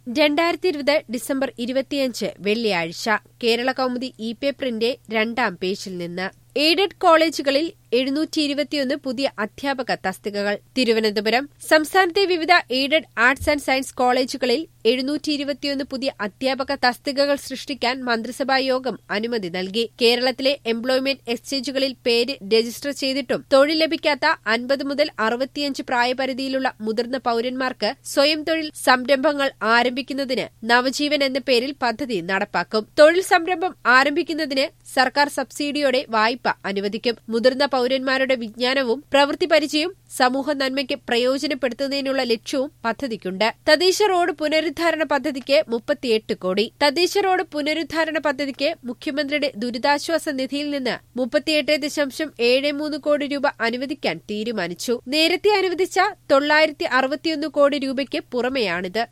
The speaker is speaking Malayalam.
രണ്ടായിരത്തി ഇരുപത് ഡിസംബർ ഇരുപത്തിയഞ്ച് വെള്ളിയാഴ്ച കേരള കൗമുദി ഇ പേപ്പറിന്റെ രണ്ടാം പേജിൽ നിന്ന് എയ്ഡഡ് കോളേജുകളിൽ എഴുന്നൂറ്റി ഇരുപത്തിയൊന്ന് പുതിയ അധ്യാപക തസ്തികകൾ തിരുവനന്തപുരം സംസ്ഥാനത്തെ വിവിധ എയ്ഡഡ് ആർട്സ് ആൻഡ് സയൻസ് കോളേജുകളിൽ എഴുന്നൂറ്റി ഇരുപത്തിയൊന്ന് പുതിയ അധ്യാപക തസ്തികകൾ സൃഷ്ടിക്കാൻ മന്ത്രിസഭാ യോഗം അനുമതി നൽകി കേരളത്തിലെ എംപ്ലോയ്മെന്റ് എക്സ്ചേഞ്ചുകളിൽ പേര് രജിസ്റ്റർ ചെയ്തിട്ടും തൊഴിൽ ലഭിക്കാത്ത അൻപത് മുതൽ അറുപത്തിയഞ്ച് പ്രായപരിധിയിലുള്ള മുതിർന്ന പൌരന്മാർക്ക് സ്വയം തൊഴിൽ സംരംഭങ്ങൾ ആരംഭിക്കുന്നതിന് നവജീവൻ എന്ന പേരിൽ പദ്ധതി നടപ്പാക്കും തൊഴിൽ സംരംഭം ആരംഭിക്കുന്നതിന് സർക്കാർ സബ്സിഡിയോടെ വായ്പ അനുവദിക്കും മുതിർന്ന പൌരന്മാരുടെ വിജ്ഞാനവും പ്രവൃത്തി പരിചയവും സമൂഹ നന്മയ്ക്ക് പ്രയോജനപ്പെടുത്തുന്നതിനുള്ള ലക്ഷ്യവും പദ്ധതിക്കുണ്ട് തദ്ദേശ റോഡ് പുനരുദ്ധാരണ പദ്ധതിക്ക് മുപ്പത്തിയെട്ട് കോടി തദ്ദേശ റോഡ് പുനരുദ്ധാരണ പദ്ധതിക്ക് മുഖ്യമന്ത്രിയുടെ ദുരിതാശ്വാസ നിധിയിൽ നിന്ന് മുപ്പത്തിയെട്ട് ദശാംശം ഏഴ് മൂന്ന് കോടി രൂപ അനുവദിക്കാൻ തീരുമാനിച്ചു നേരത്തെ അനുവദിച്ച തൊള്ളായിരത്തി അറുപത്തിയൊന്ന് കോടി രൂപയ്ക്ക് പുറമെയാണിത്